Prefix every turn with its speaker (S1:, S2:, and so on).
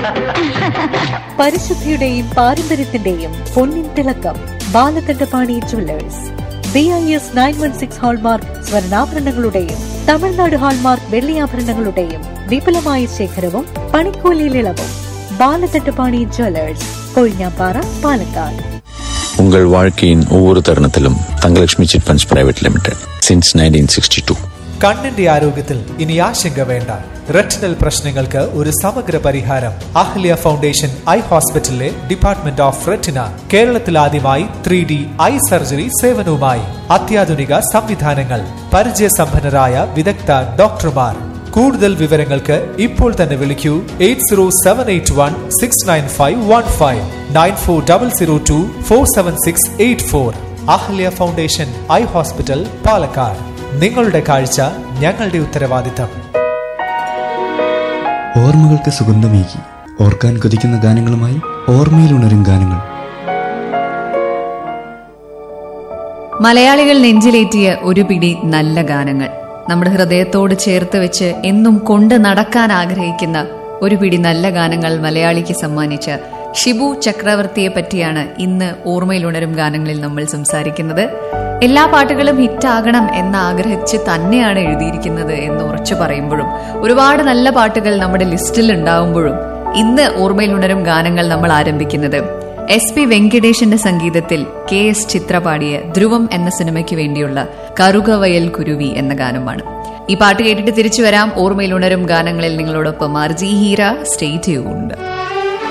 S1: പരിശുദ്ധിയുടെയും പാരമ്പര്യത്തിന്റെയും പൊന്നിൻ തിളക്കം Balakandapani jewellers B I S nine one six hallmark സ്വർണ്ണാഭരണങ്ങളുടെയും തമിഴ്നാട് ഹാൾമാർക്ക് വെള്ളിയാഭരണങ്ങളുടെയും വിപുലമായ ശേഖരവും പണിക്കൂലിയിൽ ഇളവും ബാലകണ്ഠപാണി ജ്വല്ലേഴ്സ് കൊഴിഞ്ഞാപ്പാറ പാലക്കാട്
S2: உங்கள் வாழ்க்கையின் ஒவ்வொரு தருணத்திலும் Thangalakshmi chit funds private limited since nineteen sixty two
S3: കണ്ണിന്റെ ആരോഗ്യത്തിൽ ഇനി ആശങ്ക വേണ്ട റെറ്റിനൽ പ്രശ്നങ്ങൾക്ക് ഒരു സമഗ്ര പരിഹാരം അഹ്ല്യ ഫൗണ്ടേഷൻ ഐ ഹോസ്പിറ്റലിലെ ഡിപ്പാർട്ട്മെന്റ് ഓഫ് റെറ്റിന കേരളത്തിൽ ആദ്യമായി ത്രീ ഡി ഐ സർജറി സേവനവുമായി അത്യാധുനിക സംവിധാനങ്ങൾ പരിചയസമ്പന്നരായ വിദഗ്ധ ഡോക്ടർമാർ കൂടുതൽ വിവരങ്ങൾക്ക് ഇപ്പോൾ തന്നെ വിളിക്കൂ eight zero seven eight one six nine five one five nine four double zero two four seven six eight four Ahalia foundation eye hospital Palakkad നിങ്ങളുടെ കാഴ്ച ഞങ്ങളുടെ ഉത്തരവാദിത്തം
S4: ഓർമ്മകൾക്ക് സുഗന്ധമേകി ഓർക്കാൻ കൊതിക്കുന്ന ഗാനങ്ങളുമായി ഓർമ്മയിലുണരും ഗാനങ്ങൾ
S5: മലയാളികൾ നെഞ്ചിലേറ്റിയ ഒരു പിടി നല്ല ഗാനങ്ങൾ നമ്മുടെ ഹൃദയത്തോട് ചേർത്ത് വെച്ച് എന്നും കൊണ്ട് നടക്കാൻ ആഗ്രഹിക്കുന്ന ഒരു പിടി നല്ല ഗാനങ്ങൾ മലയാളിക്ക് സമ്മാനിച്ച ഷിബു ചക്രവർത്തിയെ പറ്റിയാണ് ഇന്ന് ഓർമ്മയിൽ ഉണരും ഗാനങ്ങളിൽ നമ്മൾ സംസാരിക്കുന്നത് എല്ലാ പാട്ടുകളും ഹിറ്റാകണം എന്ന് ആഗ്രഹിച്ച് തന്നെയാണ് എഴുതിയിരിക്കുന്നത് എന്ന് ഉറച്ചു പറയുമ്പോഴും ഒരുപാട് നല്ല പാട്ടുകൾ നമ്മുടെ ലിസ്റ്റിൽ ഉണ്ടാവുമ്പോഴും ഇന്ന് ഓർമ്മയിൽ ഉണരും ഗാനങ്ങൾ നമ്മൾ ആരംഭിക്കുന്നത് എസ് പി വെങ്കടേഷിന്റെ സംഗീതത്തിൽ കെ എസ് ചിത്ര പാടിയ ധ്രുവം എന്ന സിനിമയ്ക്ക് വേണ്ടിയുള്ള കറുകവയൽ കുരുവി എന്ന ഗാനമാണ് ഈ പാട്ട് കേട്ടിട്ട് തിരിച്ചു വരാം ഓർമ്മയിൽ ഉണരും ഗാനങ്ങളിൽ നിങ്ങളോടൊപ്പം R G Heera stay tuned